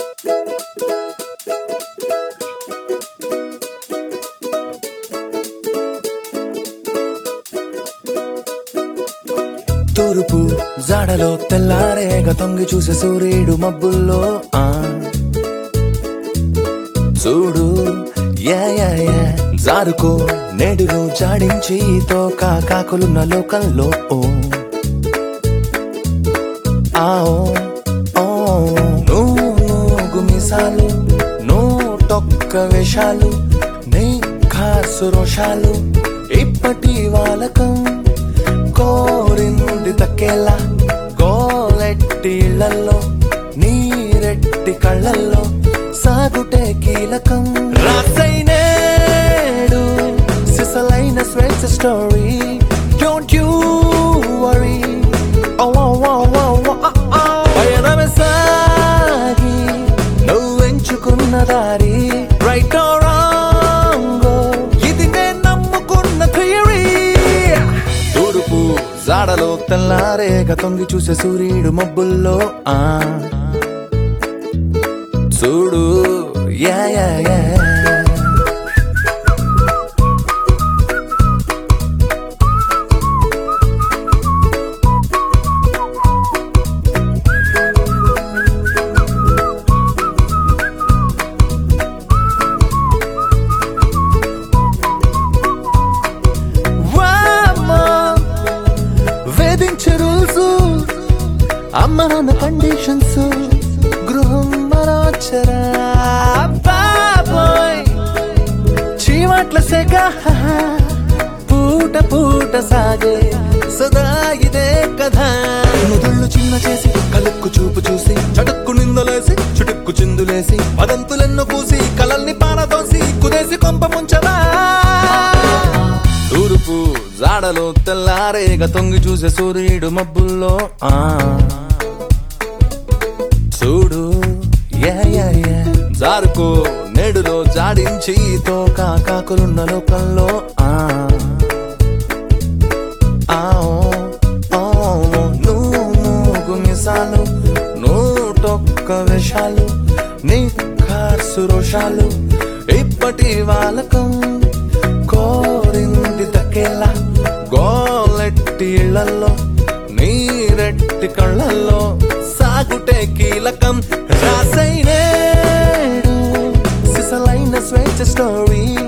తూర్పు జాడలో తెల్లారేగ తొంగి చూసే సూర్యుడు మబ్బుల్లో ఆ చూడు యా యా యా జారుకో నేడును జాడించి తోక కాకులున్న లోకంలో ఓ ఆ ఓ ఓ నువ్వు నూగు మిసాలు నూటొక్క వేషాలు నీ ఖాసు రోషాలు ఇప్పటి వాలకం కోరింది తక్కేలా గోలెట్టి ఇళ్లల్లో నీరెట్టి కళ్ళల్లో సాగుటే కీలకం రాసైనేడు సిసలైన స్వేచ్ఛ స్టోరీ డోంట్ యూ వరీ పయనమే సాగి నువ్వెంచుకున్న దారి రైట్ రాంగో ఇది నేను నమ్ముకున్న థియరీ తూర్పు జాడలో తెల్లారేగ తొంగి చూసే సూర్యుడు మబ్బుల్లో ఆ చూడు యా యా యా వామ్మో, వేధించే రూల్స్ అమ్మ నాన్న కండిషన్స్ గృహం మరోచరా బాబోయ్ చీవాట్ల సెగ పూట పూట సాగే సదా ఇదే కథ నుదుళ్ళు చిన్న చేసి కలుక్కు చూపు చూసి చటుక్కు నిందలేసి చుటుక్కు చిందులేసి పదంతులెన్నో పూసి కలల్ని పారదోసి కుదేసి కొంప ముంచరా తూర్పు జాడలో తెల్లారేగ తొంగి చూసే సూర్యుడు మబ్బుల్లో ఆ చూడు యా యా యా జారుకో నేడులో జాడించి తోక కాకులున్న లోకంలో ఆ ఆ ఓ, ఓ, నువ్వు మూగు మిసాలు నూటొక్క వేషాలు నీ ఖాసు రోషాలు ఇప్పటి వాలకం కోరింది తక్కేలా గోలెట్టి ఇళ్లల్లో నీరెట్టి కళ్ళల్లో సాగుటే కీలకం రాసైనేడు సిసలైన స్వేచ్ఛ స్టోరీ